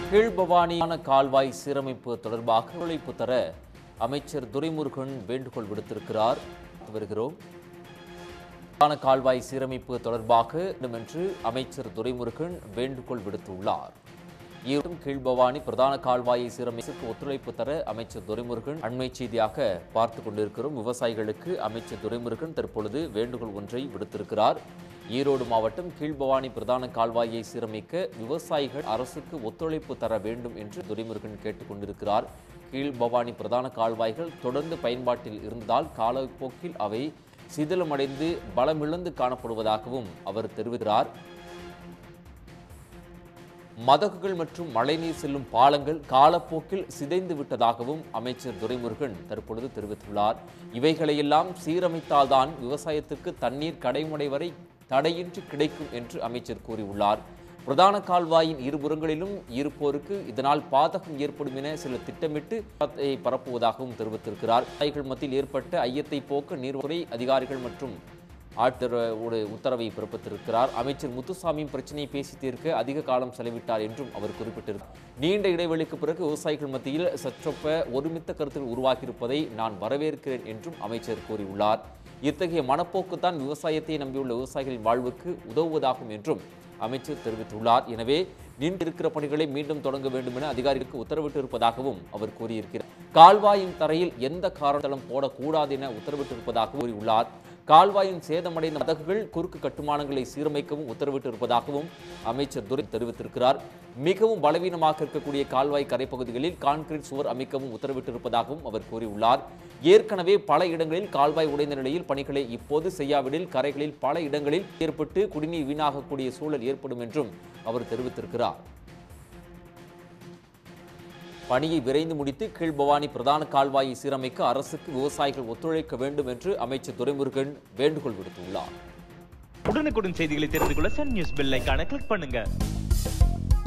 கீழ்பவானியான கால்வாய் சீரமைப்பு தொடர்பாக ஒத்துழைப்பு தர அமைச்சர் துரைமுருகன் வேண்டுகோள் விடுத்திருக்கிறார் வருகிறோம் பிரதான கால்வாய் சீரமைப்பு தொடர்பாக வேண்டுமென்று அமைச்சர் துரைமுருகன் வேண்டுகோள் விடுத்துள்ளார் ஈரோடு கீழ்பவானி பிரதான கால்வாயை சீரமைப்புக்கு ஒத்துழைப்பு தர அமைச்சர் துரைமுருகன் அண்மை செய்தியாக பார்த்து கொண்டிருக்கிறோம் விவசாயிகளுக்கு அமைச்சர் துரைமுருகன் தற்பொழுது வேண்டுகோள் ஒன்றை விடுத்திருக்கிறார் ஈரோடு மாவட்டம் கீழ்பவானி பிரதான கால்வாயை சீரமைக்க விவசாயிகள் அரசுக்கு ஒத்துழைப்பு தர வேண்டும் என்று துரைமுருகன் கேட்டுக்கொண்டிருக்கிறார் கீழ்பவானி பிரதான கால்வாய்கள் தொடர்ந்து பயன்பாட்டில் இருந்ததால் காலப்போக்கில் அவை சிதிலமடைந்து பலமிழந்து காணப்படுவதாகவும் அவர் தெரிவிக்கிறார் மதகுகள் மற்றும் மழைநீர் செல்லும் பாலங்கள் காலப்போக்கில் சிதைந்து விட்டதாகவும் அமைச்சர் துரைமுருகன் தற்பொழுது தெரிவித்துள்ளார் இவைகளையெல்லாம் சீரமைத்தால்தான் விவசாயத்துக்கு தண்ணீர் கடைமுறை வரை தடையின்றி கிடைக்கும் என்று அமைச்சர் கூறியுள்ளார் பிரதான கால்வாயின் இருபுறங்களிலும் இருப்போருக்கு இதனால் பாதகம் ஏற்படும் என சில திட்டமிட்டு அதை பரப்புவதாகவும் தெரிவித்திருக்கிறார் விவசாயிகள் மத்தியில் ஏற்பட்ட ஐயத்தை போக்க நீர்வரை அதிகாரிகள் மற்றும் ஆட்சியர் ஒரு உத்தரவை பிறப்பித்திருக்கிறார் அமைச்சர் முத்துசாமியும் பிரச்சனையை பேசி தீர்க்க அதிக காலம் செலவிட்டார் என்றும் அவர் குறிப்பிட்டிருக்கிறார் நீண்ட இடைவெளிக்கு பிறகு விவசாயிகள் மத்தியில் சற்றொப்ப ஒருமித்த கருத்துகள் உருவாகியிருப்பதை நான் வரவேற்கிறேன் என்றும் அமைச்சர் கூறியுள்ளார் இத்தகைய மனப்போக்கு தான் விவசாயத்தை நம்பியுள்ள விவசாயிகளின் வாழ்வுக்கு உதவுவதாகும் என்றும் அமைச்சர் தெரிவித்துள்ளார் எனவே நின்றிருக்கிற பணிகளை மீண்டும் தொடங்க வேண்டும் என அதிகாரிகளுக்கு உத்தரவிட்டு இருப்பதாகவும் அவர் கூறியிருக்கிறார் கால்வாயின் தரையில் எந்த காரணத்தளம் போடக்கூடாது என உத்தரவிட்டிருப்பதாக கூறியுள்ளார் கால்வாயின் சேதமடைந்த மதகுகள் குறுக்கு கட்டுமானங்களை சீரமைக்கவும் உத்தரவிட்டு இருப்பதாகவும் அமைச்சர் துரை தெரிவித்திருக்கிறார் மிகவும் பலவீனமாக இருக்கக்கூடிய கால்வாய் கரைப்பகுதிகளில் கான்கிரீட் சுவர் அமைக்கவும் உத்தரவிட்டிருப்பதாகவும் அவர் கூறியுள்ளார் ஏற்கனவே பல இடங்களில் கால்வாய் உடைந்த நிலையில் பணிகளை இப்போது செய்யாவிடில் கரைகளில் பல இடங்களில் ஏற்பட்டு குடிநீர் வீணாகக்கூடிய சூழல் ஏற்படும் என்றும் அவர் தெரிவித்திருக்கிறார் பணியை விரைந்து முடித்து கீழ்பவானி பிரதான கால்வாயை சீரமைக்க அரசுக்கு விவசாயிகள் ஒத்துழைக்க வேண்டும் என்று அமைச்சர் துரைமுருகன் வேண்டுகோள் விடுத்துள்ளார் உடனுக்குடன் செய்திகளை தெரிந்து கொள்ள சன் நியூஸ் பெல் ஐகானை கிளிக் பண்ணுங்க